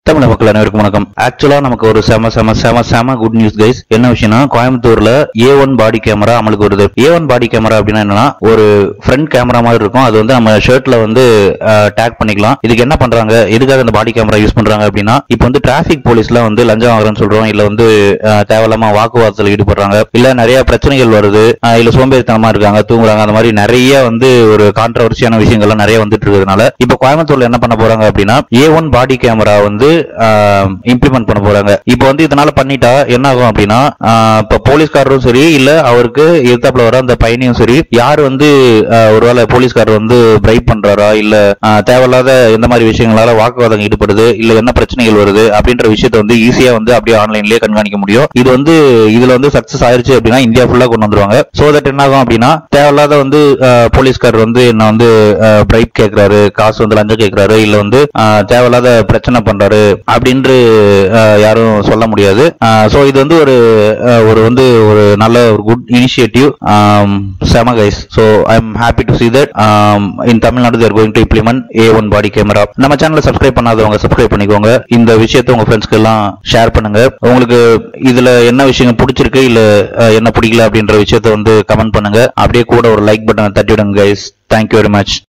தமிழ் மக்கள் அனைவருக்கும் வணக்கம் ஆக்சுவலா நமக்கு ஒரு செம செம செம செம குட் நியூஸ் கைஸ் என்ன விஷயம்னா கோயம்புத்தூர்ல ஏ ஒன் பாடி கேமரா அமலுக்கு வருது ஏ ஒன் பாடி கேமரா அப்படின்னா என்னன்னா ஒரு ஃப்ரண்ட் கேமரா மாதிரி இருக்கும் அது வந்து நம்ம ஷர்ட்ல வந்து டேக் பண்ணிக்கலாம் இதுக்கு என்ன பண்றாங்க எதுக்காக இந்த பாடி கேமரா யூஸ் பண்றாங்க அப்படின்னா இப்போ வந்து டிராபிக் போலீஸ்ல வந்து லஞ்சம் வாங்குறேன்னு சொல்றோம் இல்ல வந்து அஹ், தேவையில்லாம வாக்குவாதத்தில் ஈடுபடுறாங்க இல்ல நிறைய பிரச்சனைகள் வருது அஹ், இல்ல சோம்பேறித்தனமா இருக்காங்க தூங்குறாங்க அந்த மாதிரி நிறைய வந்து ஒரு கான்ட்ரவர்சியான விஷயங்கள்லாம் நிறைய வந்துட்டு இருக்கிறதுனால இப்போ கோயம்புத்தூர்ல என்ன பண்ண போறாங்க அப்படின்னா ஏ ஒன் பாடி கேமரா வந்து இம்ப்ளிமெண்ட் பண்ண போறாங்க இப்போ வந்து இதனால பண்ணிட்டா என்ன ஆகும் அப்படின்னா ஆஹ், இப்போ போலீஸ்காரரும் சரி இல்ல அவருக்கு எதிர்த்தாப்புல வர அந்த பையனையும் சரி யார் வந்து ஆஹ், ஒருவேளை போலீஸ்காரர் வந்து பிரைப் பண்றாரா இல்ல ஆஹ், தேவையில்லாத எந்த மாதிரி விஷயங்களால வாக்குவாதம் ஈடுபடுது இல்ல என்ன பிரச்சனைகள் வருது அப்படின்ற விஷயத்தை வந்து ஈஸியா வந்து அப்படியே ஆன்லைன்லயே கண்காணிக்க முடியும் இது வந்து இதுல வந்து சக்சஸ் ஆயிருச்சு அப்படின்னா இந்தியா ஃபுல்லா கொண்டு வந்துருவாங்க சோ தட் என்ன ஆகும் அப்படின்னா தேவையில்லாத வந்து ஆஹ், போலீஸ்காரர் வந்து என்ன வந்து பிரைப் கேக்குறாரு காசு வந்து லஞ்சம் கேக்குறாரு இல்ல வந்து ஆஹ், தேவையில்லாத பிரச்சனை பண்றாரு அப்படின்று ஆஹ், யாரும் சொல்ல முடியாது சோ இது வந்து ஒரு ஆஹ், ஒரு வந்து ஒரு நல்ல ஒரு குட் இனிஷியேட்டிவ் செம guys so I am happy to see that um, in Tamil Nadu they're going to implement a one body camera நம்ம சேனலை சப்ஸ்கிரைப் பண்ணாதவங்க சப்ஸ்கிரைப் பண்ணிக்கோங்க இந்த விஷயத்தை உங்க ஃப்ரெண்ட்ஸ்க்கு எல்லாம் ஷேர் பண்ணுங்க உங்களுக்கு இதுல என்ன விஷயம் பிடிச்சிருக்கு இல்ல அஹ், என்ன பிடிக்கல அப்படின்ற விஷயத்தை வந்து கமெண்ட் பண்ணுங்க அப்படியே கூட ஒரு லைக் பட்டனை தட்டிவிடுங்க கைஸ் தேங்க்யூ வெரி மச்